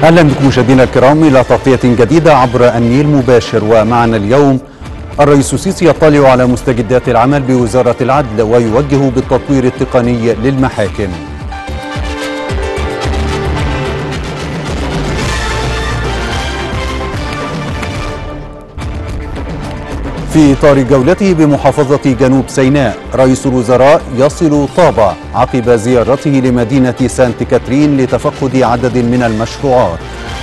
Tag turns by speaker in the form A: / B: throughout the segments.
A: اهلا بكم مشاهدينا الكرام الى تغطيه جديده عبر النيل مباشر ومعنا اليوم الرئيس السيسي يطلع على مستجدات العمل بوزاره العدل ويوجه بالتطوير التقني للمحاكم. في إطار جولته بمحافظة جنوب سيناء رئيس الوزراء يصل طابة عقب زيارته لمدينة سانت كاترين لتفقد عدد من المشروعات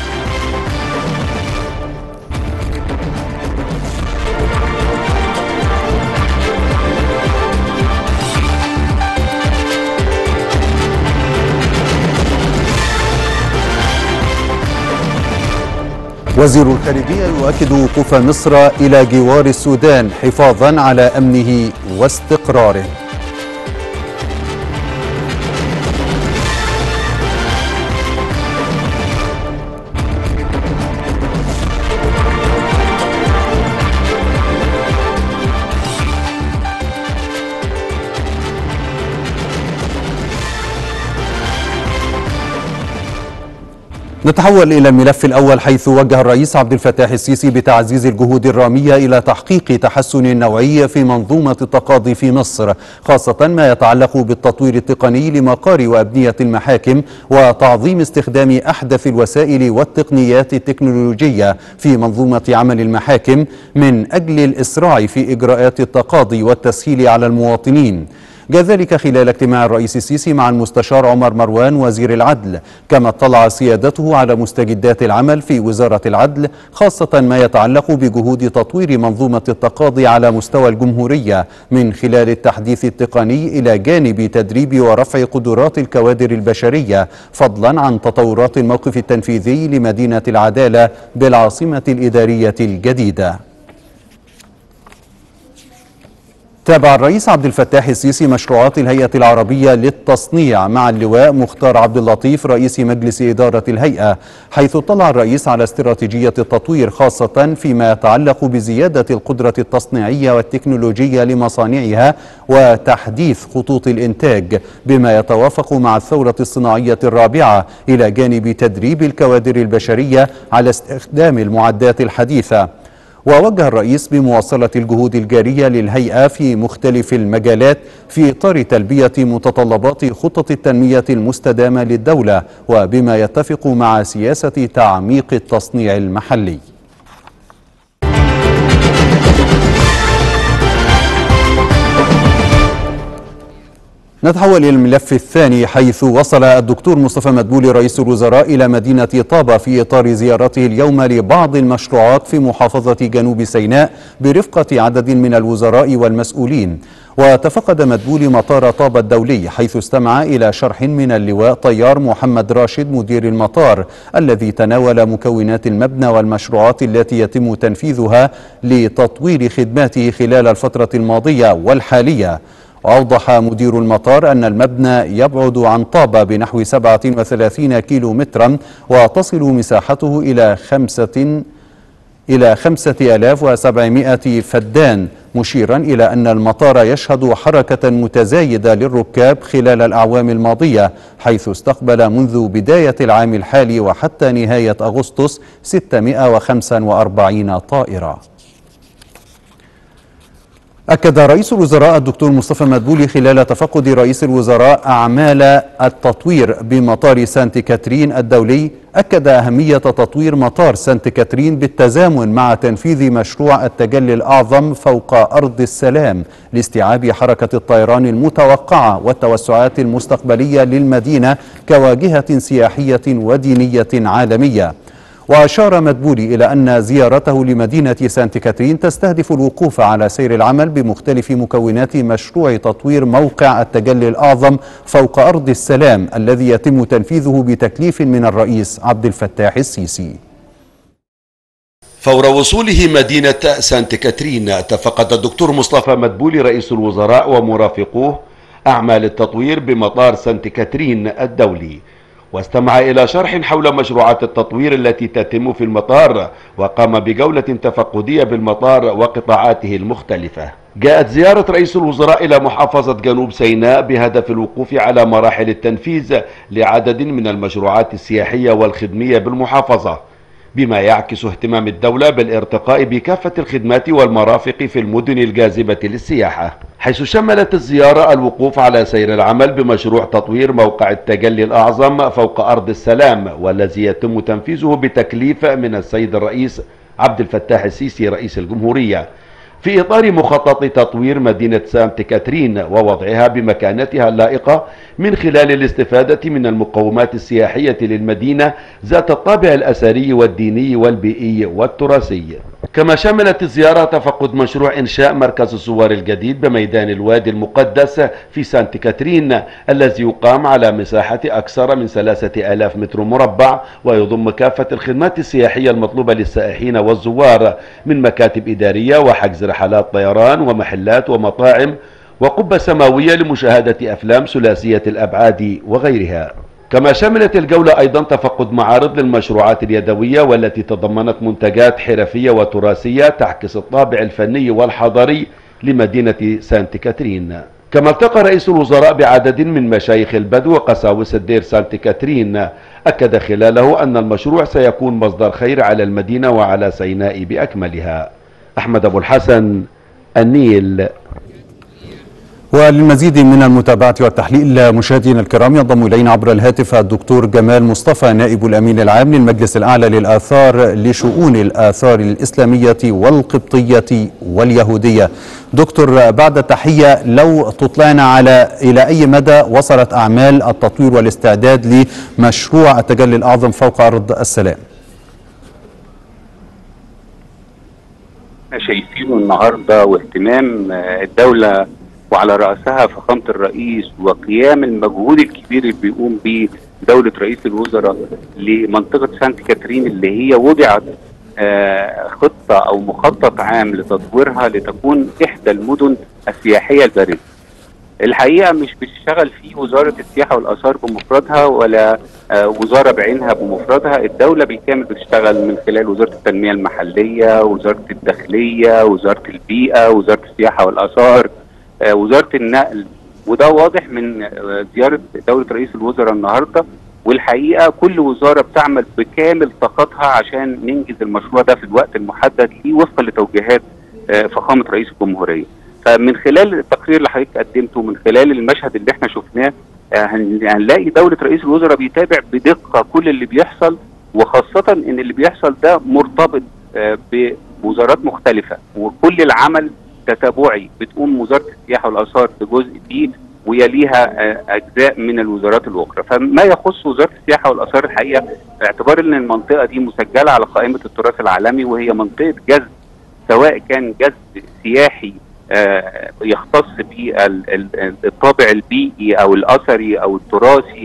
A: وزير الخارجية يؤكد وقوف مصر إلى جوار السودان حفاظا على أمنه واستقراره نتحول إلى الملف الأول حيث وجه الرئيس عبد الفتاح السيسي بتعزيز الجهود الرامية إلى تحقيق تحسن نوعي في منظومة التقاضي في مصر خاصة ما يتعلق بالتطوير التقني لمقار وأبنية المحاكم وتعظيم استخدام أحدث الوسائل والتقنيات التكنولوجية في منظومة عمل المحاكم من أجل الإسراع في إجراءات التقاضي والتسهيل على المواطنين جاء ذلك خلال اجتماع الرئيس السيسي مع المستشار عمر مروان وزير العدل كما اطلع سيادته على مستجدات العمل في وزارة العدل خاصة ما يتعلق بجهود تطوير منظومة التقاضي على مستوى الجمهورية من خلال التحديث التقني إلى جانب تدريب ورفع قدرات الكوادر البشرية فضلا عن تطورات الموقف التنفيذي لمدينة العدالة بالعاصمة الإدارية الجديدة تابع الرئيس عبد الفتاح السيسي مشروعات الهيئة العربية للتصنيع مع اللواء مختار عبد اللطيف رئيس مجلس إدارة الهيئة حيث اطلع الرئيس على استراتيجية التطوير خاصة فيما يتعلق بزيادة القدرة التصنيعية والتكنولوجية لمصانعها وتحديث خطوط الإنتاج بما يتوافق مع الثورة الصناعية الرابعة إلى جانب تدريب الكوادر البشرية على استخدام المعدات الحديثة ووجه الرئيس بمواصلة الجهود الجارية للهيئة في مختلف المجالات في إطار تلبية متطلبات خطط التنمية المستدامة للدولة وبما يتفق مع سياسة تعميق التصنيع المحلي نتحول إلى الملف الثاني حيث وصل الدكتور مصطفى مدبولي رئيس الوزراء إلى مدينة طابة في إطار زيارته اليوم لبعض المشروعات في محافظة جنوب سيناء برفقة عدد من الوزراء والمسؤولين وتفقد مدبولي مطار طابة الدولي حيث استمع إلى شرح من اللواء طيار محمد راشد مدير المطار الذي تناول مكونات المبنى والمشروعات التي يتم تنفيذها لتطوير خدماته خلال الفترة الماضية والحالية وأوضح مدير المطار أن المبنى يبعد عن طابة بنحو 37 كيلو مترا وتصل مساحته إلى خمسة إلى 5700 فدان مشيرا إلى أن المطار يشهد حركة متزايدة للركاب خلال الأعوام الماضية حيث استقبل منذ بداية العام الحالي وحتى نهاية أغسطس 645 طائرة أكد رئيس الوزراء الدكتور مصطفى مدبولي خلال تفقد رئيس الوزراء أعمال التطوير بمطار سانت كاترين الدولي أكد أهمية تطوير مطار سانت كاترين بالتزامن مع تنفيذ مشروع التجلي الأعظم فوق أرض السلام لاستيعاب حركة الطيران المتوقعة والتوسعات المستقبلية للمدينة كواجهة سياحية ودينية عالمية وأشار مدبولي إلى أن زيارته لمدينة سانت كاترين تستهدف الوقوف على سير العمل بمختلف مكونات مشروع تطوير موقع التجلي الأعظم فوق أرض السلام الذي يتم تنفيذه بتكليف من الرئيس عبد الفتاح السيسي
B: فور وصوله مدينة سانت كاترين تفقد الدكتور مصطفى مدبولي رئيس الوزراء ومرافقوه أعمال التطوير بمطار سانت كاترين الدولي واستمع إلى شرح حول مشروعات التطوير التي تتم في المطار وقام بجولة تفقدية بالمطار وقطاعاته المختلفة جاءت زيارة رئيس الوزراء إلى محافظة جنوب سيناء بهدف الوقوف على مراحل التنفيذ لعدد من المشروعات السياحية والخدمية بالمحافظة بما يعكس اهتمام الدولة بالارتقاء بكافة الخدمات والمرافق في المدن الجاذبة للسياحة حيث شملت الزيارة الوقوف على سير العمل بمشروع تطوير موقع التجلي الأعظم فوق أرض السلام والذي يتم تنفيذه بتكليف من السيد الرئيس عبد الفتاح السيسي رئيس الجمهورية في إطار مخطط تطوير مدينة سانت كاترين ووضعها بمكانتها اللائقة من خلال الاستفادة من المقومات السياحية للمدينة ذات الطابع الأثري والديني والبيئي والتراثي كما شملت الزيارة تفقد مشروع إنشاء مركز الزوار الجديد بميدان الوادي المقدس في سانت كاترين الذي يقام على مساحة أكثر من ثلاثة آلاف متر مربع ويضم كافة الخدمات السياحية المطلوبة للسائحين والزوار من مكاتب إدارية وحجز رحلات طيران ومحلات ومطاعم وقبة سماوية لمشاهدة أفلام ثلاثية الأبعاد وغيرها كما شملت الجولة أيضا تفقد معارض للمشروعات اليدوية والتي تضمنت منتجات حرفية وتراثية تعكس الطابع الفني والحضاري لمدينة سانت كاترين كما التقى رئيس الوزراء بعدد من مشايخ البدو وقساوسة دير سانت كاترين أكد خلاله أن المشروع سيكون مصدر خير على المدينة وعلى سيناء بأكملها أحمد أبو الحسن النيل
A: وللمزيد من المتابعة والتحليل مشاهدينا الكرام ينضم إلينا عبر الهاتف الدكتور جمال مصطفى نائب الأمين العام للمجلس الأعلى للآثار لشؤون الآثار الإسلامية والقبطية واليهودية دكتور بعد التحية لو تطلعنا على إلى أي مدى وصلت أعمال التطوير والاستعداد لمشروع التجلي الأعظم فوق أرض السلام
C: احنا شايفينه النهارده واهتمام الدوله وعلى راسها فخامه الرئيس وقيام المجهود الكبير اللي بيقوم به دوله رئيس الوزراء لمنطقه سانت كاترين اللي هي وضعت خطه او مخطط عام لتطويرها لتكون احدى المدن السياحيه البارزه. الحقيقه مش بتشتغل فيه وزاره السياحه والاثار بمفردها ولا وزاره بعينها بمفردها، الدوله بالكامل بتشتغل من خلال وزاره التنميه المحليه، وزاره الداخليه، وزاره البيئه، وزاره السياحه والاثار، وزاره النقل وده واضح من زياره دوله رئيس الوزراء النهارده والحقيقه كل وزاره بتعمل بكامل طاقتها عشان ننجز المشروع ده في الوقت المحدد ليه وفقا لتوجيهات فخامه رئيس الجمهوريه. فمن خلال التقرير اللي حضرتك قدمته من خلال المشهد اللي احنا شفناه هنلاقي دوله رئيس الوزراء بيتابع بدقه كل اللي بيحصل وخاصه ان اللي بيحصل ده مرتبط بوزارات مختلفه وكل العمل تتابعي بتقوم وزاره السياحه والاثار بجزء فيه ويليها اجزاء من الوزارات الاخرى فما يخص وزاره السياحه والاثار الحقيقه باعتبار ان المنطقه دي مسجله على قائمه التراث العالمي وهي منطقه جذب سواء كان جذب سياحي يختص بالطابع البيئي او الاثري او التراثي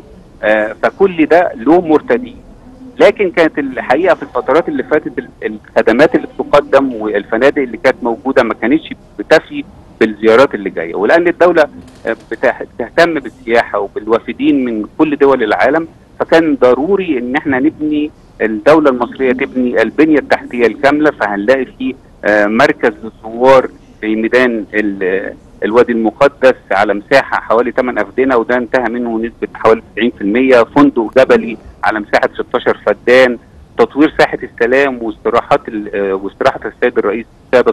C: فكل ده له مرتدين لكن كانت الحقيقه في الفترات اللي فاتت الخدمات اللي بتقدم والفنادق اللي كانت موجوده ما كانتش بتفي بالزيارات اللي جايه ولان الدوله بتهتم بالسياحه وبالوافدين من كل دول العالم فكان ضروري ان احنا نبني الدوله المصريه تبني البنيه التحتيه الكامله فهنلاقي في مركز للزوار في ميدان الوادي المقدس على مساحه حوالي 8 افدنه وده انتهى منه نسبه حوالي 90% فندق جبلي على مساحه 16 فدان تطوير ساحه السلام واستراحات واستراحه السيد الرئيس السابق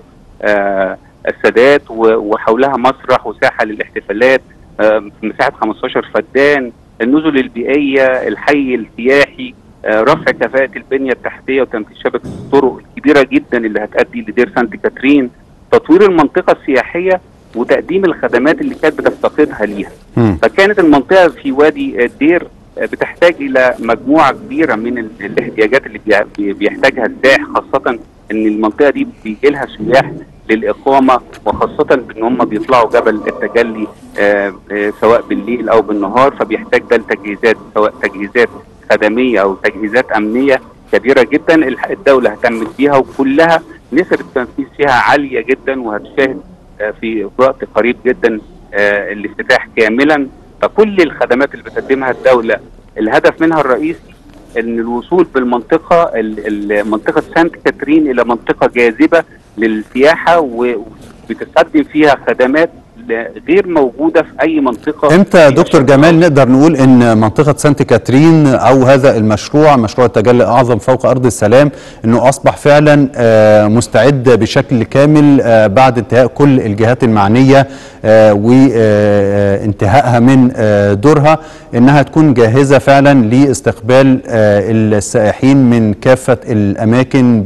C: السادات وحولها مسرح وساحه للاحتفالات مساحه 15 فدان النزل البيئيه الحي السياحي رفع كفاءه البنيه التحتيه وتنفيذ شبكه الطرق الكبيره جدا اللي هتؤدي لدير سانت كاترين تطوير المنطقه السياحيه وتقديم الخدمات اللي كانت بتفتقدها ليها م. فكانت المنطقه في وادي الدير بتحتاج الى مجموعه كبيره من الاحتياجات اللي بيحتاجها السائح خاصه ان المنطقه دي بيجي لها سياح للاقامه وخاصه بان هم بيطلعوا جبل التجلي آآ آآ سواء بالليل او بالنهار فبيحتاج ده لتجهيزات سواء تجهيزات خدميه او تجهيزات امنيه كبيره جدا الدوله اهتمت بيها وكلها نسب التنفيذ فيها عاليه جدا وهتشاهد في وقت قريب جدا الافتتاح كاملا فكل الخدمات اللي بتقدمها الدوله الهدف منها الرئيسي ان الوصول بالمنطقه منطقه سانت كاترين الى منطقه جاذبه للسياحه بتقدم فيها خدمات ل- غير موجوده في اي منطقه
A: امتى يا
C: في
A: دكتور
C: الشرق
A: جمال
C: الأوسط.
A: نقدر نقول ان منطقة سانت كاترين او هذا المشروع مشروع التجلي الاعظم فوق ارض السلام انه اصبح فعلا آه، مستعد بشكل كامل آه، بعد انتهاء كل الجهات المعنية وانتهائها من آه، دورها انها تكون جاهزة فعلا لاستقبال آه، السائحين من كافة الاماكن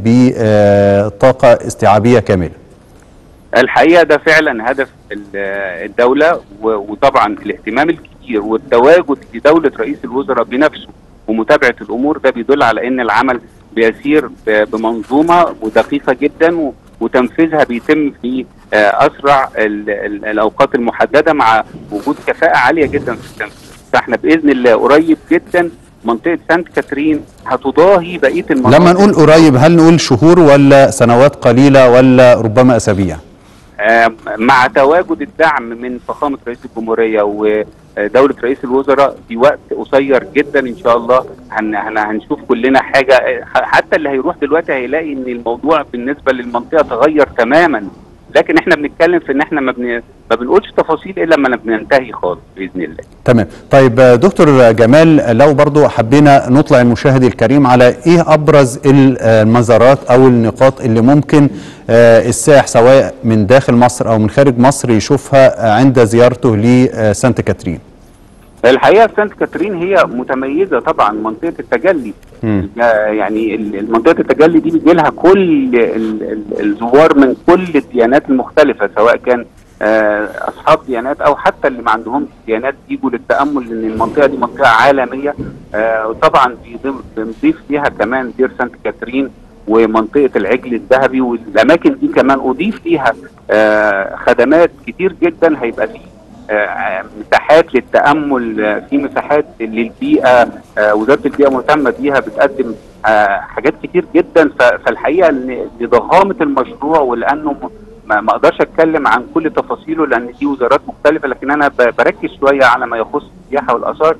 A: بطاقة استيعابية كاملة
C: الحقيقه ده فعلا هدف ال- الدوله و- وطبعا الاهتمام الكبير والتواجد لدوله رئيس الوزراء بنفسه ومتابعه الامور ده بيدل على ان العمل بيسير ب- بمنظومه ودقيقه جدا و- وتنفيذها بيتم في آه، اسرع ال- ال- الاوقات المحدده مع وجود كفاءه عاليه جدا في التنفيذ فاحنا باذن الله قريب جدا منطقه سانت كاترين هتضاهي بقيه المناطق
A: لما نقول قريب هل نقول شهور ولا سنوات قليلة ولا ربما اسابيع
C: آم، مع تواجد الدعم من فخامه رئيس الجمهوريه ودوله رئيس الوزراء في وقت قصير جدا ان شاء الله هن هن هنشوف كلنا حاجه آه، حتى اللي هيروح دلوقتي هيلاقي ان الموضوع بالنسبه للمنطقه تغير تماما لكن احنا بنتكلم في ان احنا ما, بن... ما بنقولش تفاصيل الا لما بننتهي خالص باذن الله
A: تمام طيب آه، دكتور جمال لو برضو حبينا نطلع المشاهد الكريم على ايه ابرز المزارات او النقاط اللي ممكن آه، السائح سواء من داخل مصر او من خارج مصر يشوفها آه، عند زيارته لسانت كاترين
C: الحقيقه سانت كاترين هي متميزه طبعا منطقه التجلي
A: مم.
C: آه، يعني ال- منطقه التجلي دي بيجي لها كل ال- ال- الزوار من كل الديانات المختلفه سواء كان آه، اصحاب ديانات او حتى اللي ما عندهمش ديانات يجوا للتامل لان المنطقه دي منطقه عالميه آه، وطبعا بيضيف- بنضيف فيها كمان دير سانت كاترين ومنطقه العجل الذهبي والاماكن دي كمان اضيف فيها آه، خدمات كتير جدا هيبقى فيه آه، مساحات للتامل آه، في مساحات للبيئه آه، وزاره البيئه مهتمه بيها بتقدم آه، حاجات كتير جدا ف- فالحقيقه إن لضخامه المشروع ولانه م- ما ما اقدرش اتكلم عن كل تفاصيله لان دي وزارات مختلفه لكن انا ب- بركز شويه على ما يخص السياحه والاثار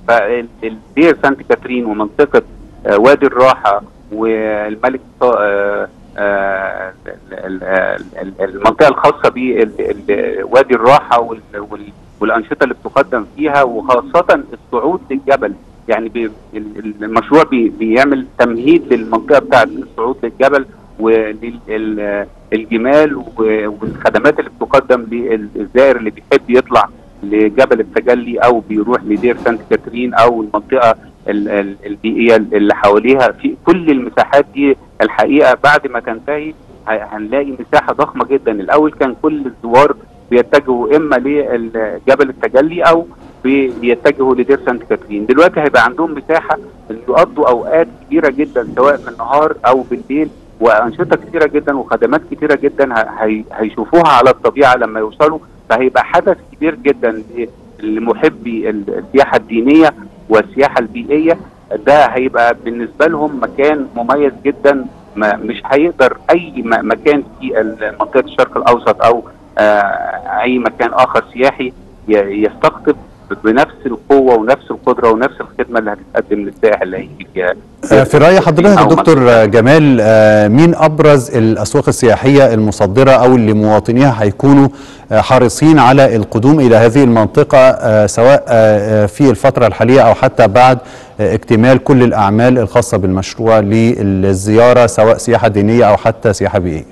C: فالدير سانت كاترين ومنطقه آه، وادي الراحه والملك طا- آه، آه، ال- ال- ال- المنطقه الخاصه بوادي الراحه وال- وال- والانشطه اللي بتقدم فيها وخاصه الصعود للجبل يعني بي ال- ال- المشروع بي بيعمل تمهيد للمنطقه بتاعه الصعود للجبل وللجمال والخدمات اللي بتقدم للزائر اللي بيحب يطلع لجبل التجلي او بيروح لدير سانت كاترين او المنطقه ال- ال- البيئيه اللي حواليها في كل المساحات دي الحقيقه بعد ما تنتهي ه- هنلاقي مساحه ضخمه جدا الاول كان كل الزوار بيتجهوا اما لجبل التجلي او بي- بيتجهوا لدير سانت كاترين دلوقتي هيبقى عندهم مساحه إن يقضوا اوقات كبيره جدا سواء في النهار او بالليل وانشطه كتيره جدا وخدمات كتيره جدا ه- هي- هيشوفوها على الطبيعه لما يوصلوا فهيبقى حدث كبير جدا ل- لمحبي ال- السياحه الدينيه والسياحه البيئيه ده هيبقى بالنسبه لهم مكان مميز جدا ما مش هيقدر اي م- مكان في ال- منطقه الشرق الاوسط او آه، اي مكان اخر سياحي ي- يستقطب بنفس القوه ونفس القدره ونفس الخدمه اللي هتتقدم للسائح اللي هيجي فيها
A: آه، في رأي حضرتك يا
C: أو
A: دكتور
C: منطقة.
A: جمال آه، مين أبرز الأسواق السياحية المصدرة أو اللي مواطنيها هيكونوا آه، حريصين على القدوم إلى هذه المنطقة آه، سواء آه، آه، في الفترة الحالية أو حتى بعد آه، اكتمال كل الأعمال الخاصة بالمشروع للزيارة سواء سياحة دينية أو حتى سياحة بيئية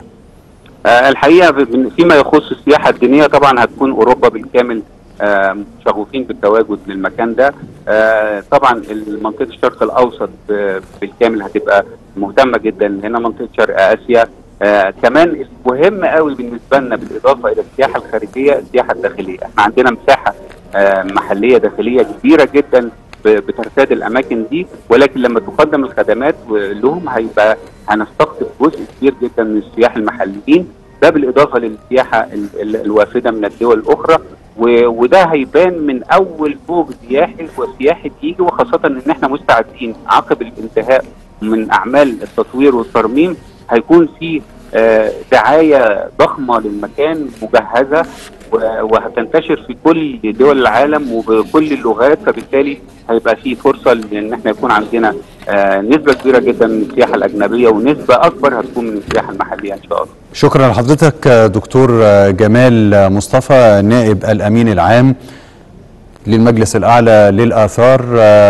C: آه، الحقيقه ب- فيما يخص السياحه الدينيه طبعا هتكون اوروبا بالكامل آه، شغوفين بالتواجد للمكان ده آه، طبعا منطقه الشرق الاوسط آه، بالكامل هتبقى مهتمه جدا هنا منطقه شرق اسيا آه كمان المهم قوي بالنسبه لنا بالاضافه الى السياحه الخارجيه السياحه الداخليه احنا عندنا مساحه آه محليه داخليه كبيره جدا ب- بترتاد الاماكن دي ولكن لما تقدم الخدمات لهم هيبقى هنستقطب جزء كبير جدا من السياح المحليين ده بالاضافه للسياحه ال- ال- الوافده من الدول الاخرى و- وده هيبان من اول فوق سياحي وسياحي بيجي وخاصه ان احنا مستعدين عقب الانتهاء من اعمال التطوير والترميم هيكون في آه، دعايه ضخمه للمكان مجهزه و- وهتنتشر في كل دول العالم وبكل اللغات فبالتالي هيبقى في فرصه لان احنا يكون عندنا آه نسبه كبيره جدا من السياحه الاجنبيه ونسبه اكبر هتكون من السياحه المحليه ان شاء الله
A: شكرا لحضرتك دكتور جمال مصطفى نائب الامين العام للمجلس الأعلى للآثار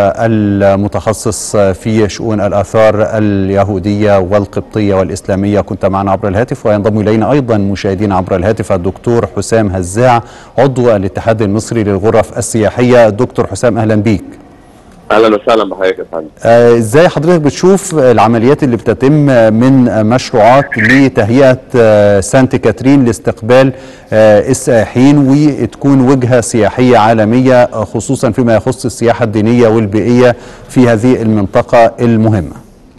A: المتخصص في شؤون الآثار اليهودية والقبطية والإسلامية كنت معنا عبر الهاتف وينضم إلينا أيضا مشاهدين عبر الهاتف الدكتور حسام هزاع عضو الاتحاد المصري للغرف السياحية الدكتور حسام أهلا بيك
D: اهلا وسهلا بحضرتك يا فندم
A: آه، ازاي حضرتك بتشوف العمليات اللي بتتم من مشروعات لتهيئه آه، سانت كاترين لاستقبال آه، السائحين وتكون وجهه سياحيه عالميه آه، خصوصا فيما يخص السياحه الدينيه والبيئيه في هذه المنطقه المهمه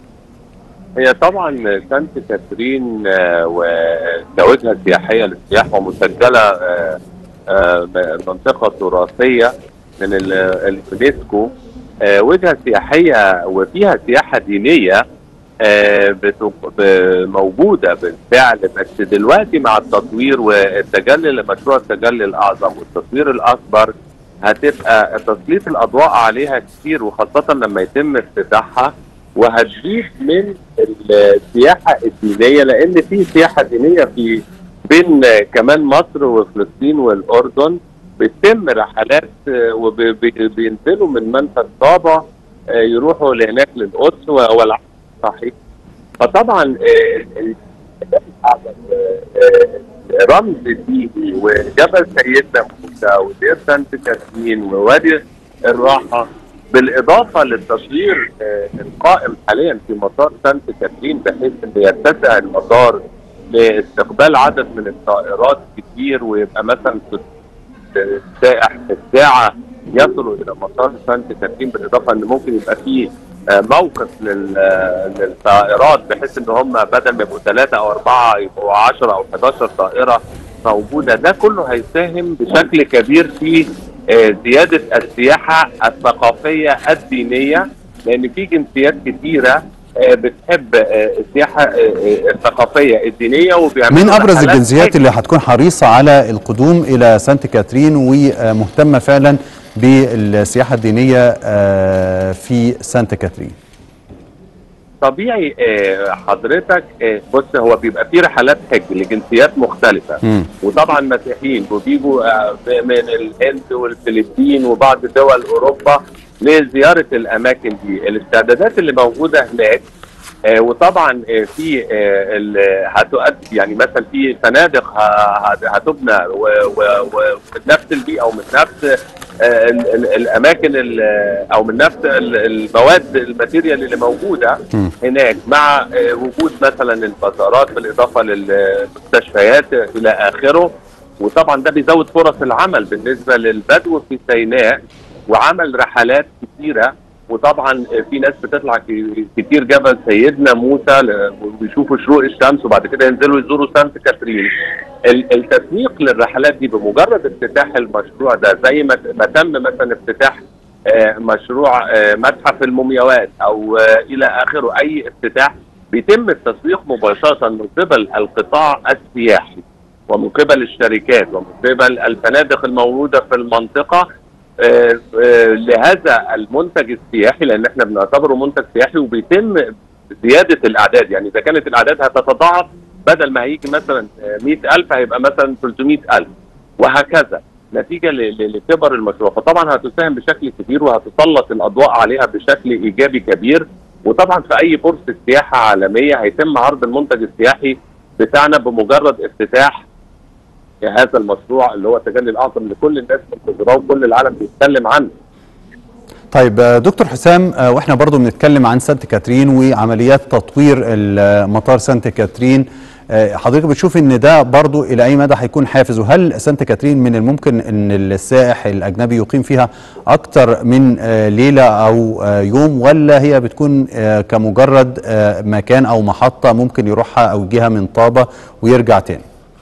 D: هي طبعا سانت كاترين آه، وكوجهه سياحيه للسياحه ومسجله آه، آه، منطقه تراثيه من ال- اليونسكو آه، وجهه سياحيه وفيها سياحه دينيه آه، بتق- ب- موجوده بالفعل بس دلوقتي مع التطوير والتجلي لمشروع التجلي الاعظم والتطوير الاكبر هتبقى تسليط الاضواء عليها كتير وخاصه لما يتم افتتاحها وهتزيد من السياحه الدينيه لان في سياحه دينيه في بين كمان مصر وفلسطين والاردن بتتم رحلات وبينزلوا من منفذ طابا آه، يروحوا لهناك للقدس و- والعكس صحيح فطبعا آه، ال- آه، آه، رمز ديني وجبل سيدنا موسى ودير سانت كاترين ووادي الراحه بالاضافه للتطوير آه، القائم حاليا في مطار سانت كاترين بحيث ان يتسع المطار لاستقبال عدد من الطائرات كتير ويبقى مثلا السائح في الساعه يصلوا الى مطار سانت كاترين بالاضافه ان ممكن يبقى فيه آه، موقف لل- آه، للطائرات بحيث ان هم بدل ما يبقوا ثلاثه او اربعه يبقوا 10 او 11 طائره موجوده ده كله هيساهم بشكل كبير في آه، زياده السياحه الثقافيه الدينيه لان في جنسيات كتيره آه، بتحب آه، السياحه آه، آه، الثقافيه الدينيه وبيعملوا
A: من ابرز
D: رحلات
A: الجنسيات
D: حج.
A: اللي هتكون حريصه على القدوم الى سانت كاترين ومهتمه فعلا بالسياحه الدينيه آه، في سانت كاترين
D: طبيعي آه، حضرتك آه، بص هو بيبقى في رحلات حج لجنسيات مختلفة
A: مم.
D: وطبعا مسيحيين وبيجوا آه، من الهند والفلبين وبعض دول اوروبا لزيارة الاماكن دي الاستعدادات اللي موجودة هناك آه، وطبعا آه، في آه، ال- هتؤدي يعني مثلا في فنادق ه- ه- هتبنى و- و- ومن نفس البيئه ومن نفس آه، ال- ال- الاماكن ال- او من نفس ال- المواد الماتيريال اللي موجوده
A: مم.
D: هناك مع آه، وجود مثلا البازارات بالاضافه للمستشفيات الى اخره وطبعا ده بيزود فرص العمل بالنسبه للبدو في سيناء وعمل رحلات كثيره وطبعا في ناس بتطلع ك- كتير جبل سيدنا موسى ل- ويشوفوا شروق الشمس وبعد كده ينزلوا يزوروا سانت كاترين ال- التسويق للرحلات دي بمجرد افتتاح المشروع ده زي ما ما تم مثلا افتتاح آه، مشروع آه، متحف المومياوات او آه، الى اخره اي افتتاح بيتم التسويق مباشره من قبل القطاع السياحي ومن قبل الشركات ومن قبل الفنادق الموجوده في المنطقه آه، آه، لهذا المنتج السياحي لان احنا بنعتبره منتج سياحي وبيتم زياده الاعداد يعني اذا كانت الاعداد هتتضاعف بدل ما هيجي مثلا آه، 100000 هيبقى مثلا 300000 وهكذا نتيجه ل- ل- لكبر المشروع فطبعا هتساهم بشكل كبير وهتسلط الاضواء عليها بشكل ايجابي كبير وطبعا في اي فرصه سياحه عالميه هيتم عرض المنتج السياحي بتاعنا بمجرد افتتاح هذا المشروع اللي هو التجلي الاعظم لكل الناس منتظراه وكل العالم بيتكلم عنه
A: طيب آه، دكتور حسام آه، واحنا برضو بنتكلم عن سانت كاترين وعمليات تطوير ال- مطار سانت كاترين آه، حضرتك بتشوف ان ده برضو الى اي مدى هيكون حافز وهل سانت كاترين من الممكن ان السائح الاجنبي يقيم فيها اكتر من آه، ليله او آه، يوم ولا هي بتكون آه، كمجرد آه، مكان او محطه ممكن يروحها او يجيها من طابه ويرجع تاني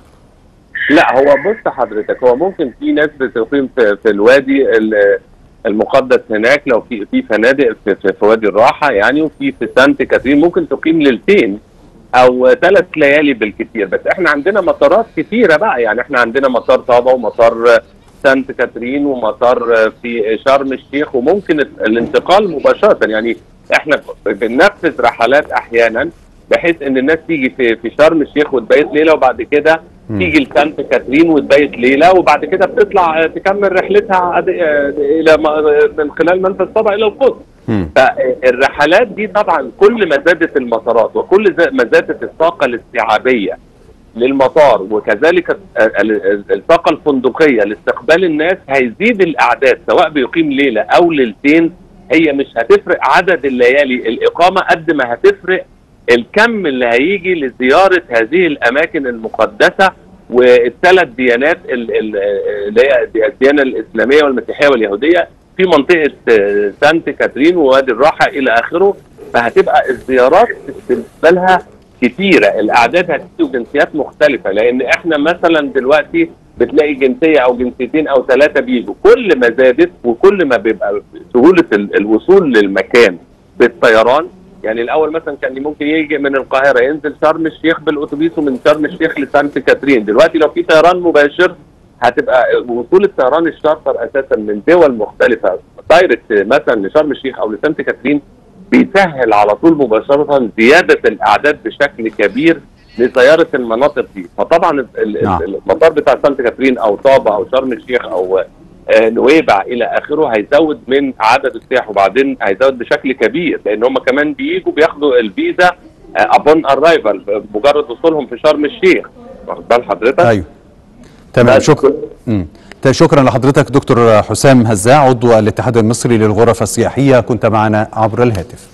D: لا هو بص حضرتك هو ممكن في ناس بتقيم في, في الوادي ال- المقدس هناك لو في في فنادق في, في, في وادي الراحه يعني وفي في سانت كاترين ممكن تقيم ليلتين او ثلاث ليالي بالكثير بس احنا عندنا مطارات كثيره بقى يعني احنا عندنا مطار طابا ومطار سانت كاترين ومطار في شرم الشيخ وممكن الانتقال مباشره يعني احنا بننفذ رحلات احيانا بحيث ان الناس تيجي في في شرم الشيخ وتبيت ليله وبعد كده
A: مم.
D: تيجي لسانت كاترين وتبيت ليله وبعد كده بتطلع آه، تكمل رحلتها عاد- آه، الى م- من خلال منفذ طبع الى القدس
A: مم.
D: فالرحلات دي طبعا كل ما زادت المطارات وكل ز- ما زادت الطاقه الاستيعابيه للمطار وكذلك ال- ال- الطاقه الفندقيه لاستقبال الناس هيزيد الاعداد سواء بيقيم ليله او ليلتين هي مش هتفرق عدد الليالي الاقامه قد ما هتفرق الكم اللي هيجي لزياره هذه الاماكن المقدسه والثلاث ديانات ال- ال- اللي هي الديانه الاسلاميه والمسيحيه واليهوديه في منطقه آه، سانت كاترين ووادي الراحه الى اخره فهتبقى الزيارات بالنسبه لها كتيره الاعداد هتيجي وجنسيات مختلفه لان احنا مثلا دلوقتي بتلاقي جنسيه او جنسيتين او ثلاثه بيجوا كل ما زادت وكل ما بيبقى سهوله ال- الوصول للمكان بالطيران يعني الاول مثلا كان ممكن يجي من القاهره ينزل شرم الشيخ بالاتوبيس ومن شرم الشيخ لسانت كاترين دلوقتي لو في طيران مباشر هتبقى وصول الطيران الشارتر اساسا من دول مختلفه دايركت مثلا لشرم الشيخ او لسانت كاترين بيسهل على طول مباشره زياده الاعداد بشكل كبير لزياره المناطق دي فطبعا ال- ال-
A: نعم.
D: المطار بتاع سانت كاترين او طابا او شرم الشيخ او آه، نويبع الى اخره هيزود من عدد السياح وبعدين هيزود بشكل كبير لان هم كمان بيجوا بياخدوا الفيزا ابون ارايفل مجرد وصولهم في شرم الشيخ واخد بال حضرتك؟
A: ايوه تمام
D: بس
A: شكرا مم. ت- شكرا لحضرتك دكتور حسام هزاع عضو الاتحاد المصري للغرف السياحيه كنت معنا عبر الهاتف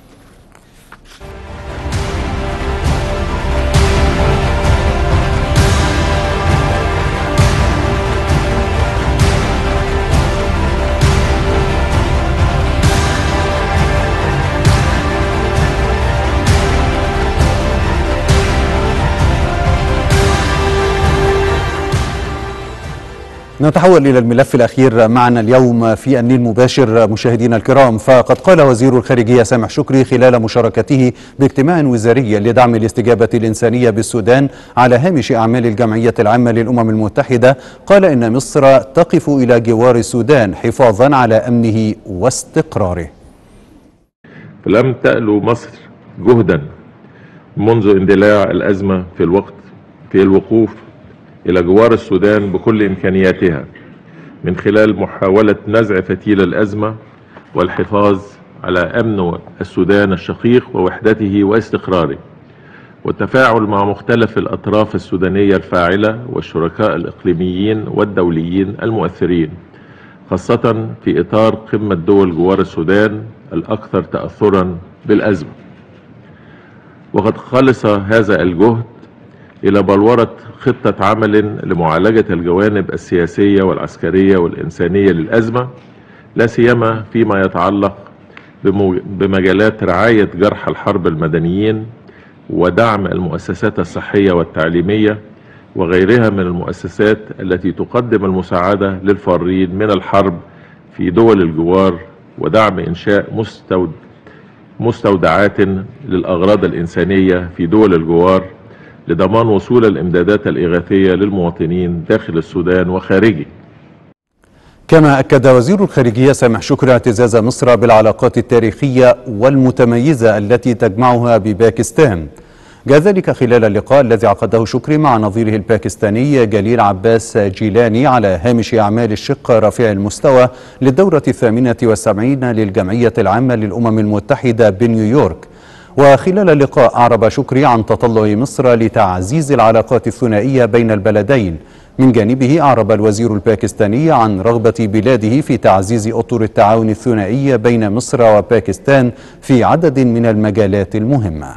A: نتحول إلى الملف الأخير معنا اليوم في النيل مباشر مشاهدينا الكرام فقد قال وزير الخارجية سامح شكري خلال مشاركته باجتماع وزاري لدعم الاستجابة الإنسانية بالسودان على هامش أعمال الجمعية العامة للأمم المتحدة قال إن مصر تقف إلى جوار السودان حفاظا على أمنه واستقراره
E: فلم تألو مصر جهدا منذ اندلاع الأزمة في الوقت في الوقوف إلى جوار السودان بكل إمكانياتها من خلال محاولة نزع فتيل الأزمة والحفاظ على أمن السودان الشقيق ووحدته واستقراره والتفاعل مع مختلف الأطراف السودانية الفاعلة والشركاء الإقليميين والدوليين المؤثرين خاصة في إطار قمة دول جوار السودان الأكثر تأثرا بالأزمة وقد خلص هذا الجهد إلى بلورة خطة عمل لمعالجة الجوانب السياسية والعسكرية والإنسانية للأزمة لا سيما فيما يتعلق بمو- بمجالات رعاية جرحى الحرب المدنيين ودعم المؤسسات الصحية والتعليمية وغيرها من المؤسسات التي تقدم المساعدة للفارين من الحرب في دول الجوار ودعم إنشاء مستود مستودعات للأغراض الإنسانية في دول الجوار لضمان وصول الإمدادات الإغاثية للمواطنين داخل السودان وخارجه
A: كما أكد وزير الخارجية سامح شكري اعتزاز مصر بالعلاقات التاريخية والمتميزة التي تجمعها بباكستان جاء ذلك خلال اللقاء الذي عقده شكري مع نظيره الباكستاني جليل عباس جيلاني على هامش أعمال الشق رفيع المستوى للدورة الثامنة والسبعين للجمعية العامة للأمم المتحدة بنيويورك وخلال اللقاء أعرب شكري عن تطلع مصر لتعزيز العلاقات الثنائية بين البلدين من جانبه أعرب الوزير الباكستاني عن رغبة بلاده في تعزيز أطر التعاون الثنائي بين مصر وباكستان في عدد من المجالات المهمة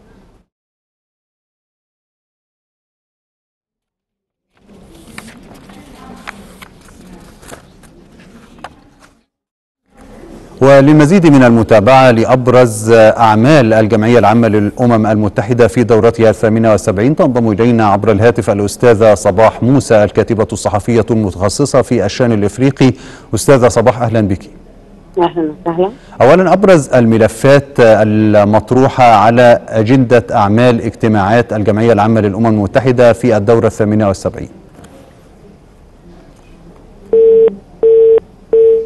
A: وللمزيد من المتابعة لأبرز أعمال الجمعية العامة للأمم المتحدة في دورتها الثامنة والسبعين تنضم إلينا عبر الهاتف الأستاذة صباح موسى الكاتبة الصحفية المتخصصة في الشأن الإفريقي أستاذة صباح أهلا بك
F: اهلا وسهلا
A: أولا أبرز الملفات المطروحة على أجندة أعمال اجتماعات الجمعية العامة للأمم المتحدة في الدورة الثامنة والسبعين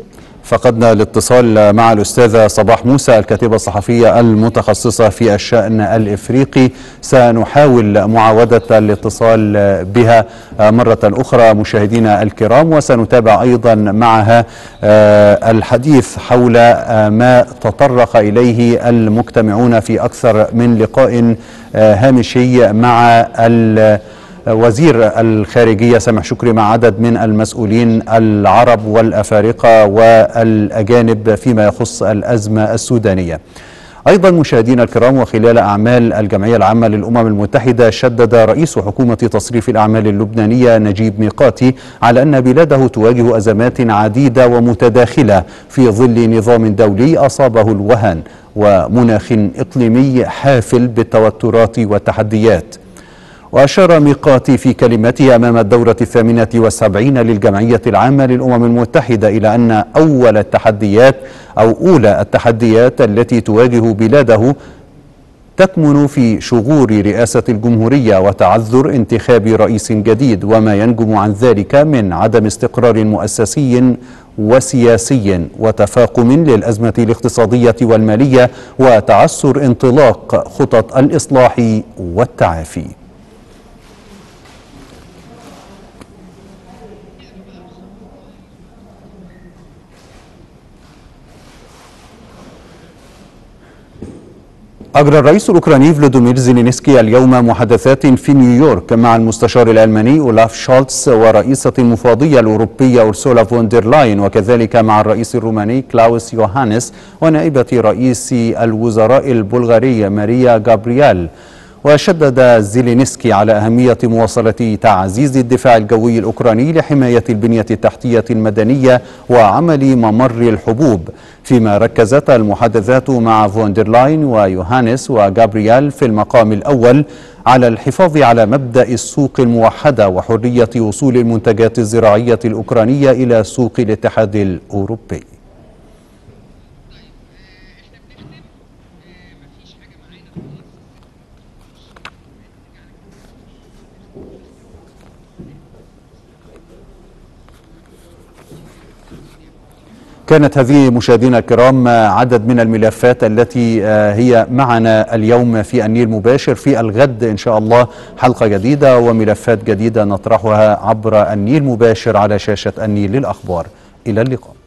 A: فقدنا الاتصال مع الأستاذة صباح موسى الكاتبة الصحفية المتخصصة في الشأن الإفريقي سنحاول معاودة الاتصال بها مرة أخرى مشاهدينا الكرام وسنتابع أيضا معها الحديث حول ما تطرق إليه المجتمعون في أكثر من لقاء هامشي مع وزير الخارجية سامح شكري مع عدد من المسؤولين العرب والأفارقة والأجانب فيما يخص الأزمة السودانية أيضا مشاهدينا الكرام وخلال أعمال الجمعية العامة للأمم المتحدة شدد رئيس حكومة تصريف الأعمال اللبنانية نجيب ميقاتي على أن بلاده تواجه أزمات عديدة ومتداخلة في ظل نظام دولي أصابه الوهن ومناخ إقليمي حافل بالتوترات والتحديات وأشار ميقاتي في كلمته أمام الدورة الثامنة والسبعين للجمعية العامة للأمم المتحدة إلى أن أول التحديات أو أولى التحديات التي تواجه بلاده تكمن في شغور رئاسة الجمهورية وتعذر انتخاب رئيس جديد وما ينجم عن ذلك من عدم استقرار مؤسسي وسياسي وتفاقم للأزمة الاقتصادية والمالية وتعسر انطلاق خطط الإصلاح والتعافي أجرى الرئيس الأوكراني فلوديمير زيلينسكي اليوم محادثات في نيويورك مع المستشار الألماني أولاف شولتز ورئيسة المفوضية الأوروبية أرسولا فوندر لاين وكذلك مع الرئيس الروماني كلاوس يوهانس ونائبة رئيس الوزراء البلغاري ماريا جابرييل وشدد زيلينسكي على أهمية مواصلة تعزيز الدفاع الجوي الأوكراني لحماية البنية التحتية المدنية وعمل ممر الحبوب فيما ركزت المحادثات مع فوندرلاين ويوهانس وجابرييل في المقام الأول على الحفاظ على مبدأ السوق الموحدة وحرية وصول المنتجات الزراعية الأوكرانية إلى سوق الاتحاد الأوروبي كانت هذه مشاهدينا الكرام عدد من الملفات التي هي معنا اليوم في النيل مباشر في الغد إن شاء الله حلقة جديدة وملفات جديدة نطرحها عبر النيل مباشر على شاشة النيل للأخبار إلى اللقاء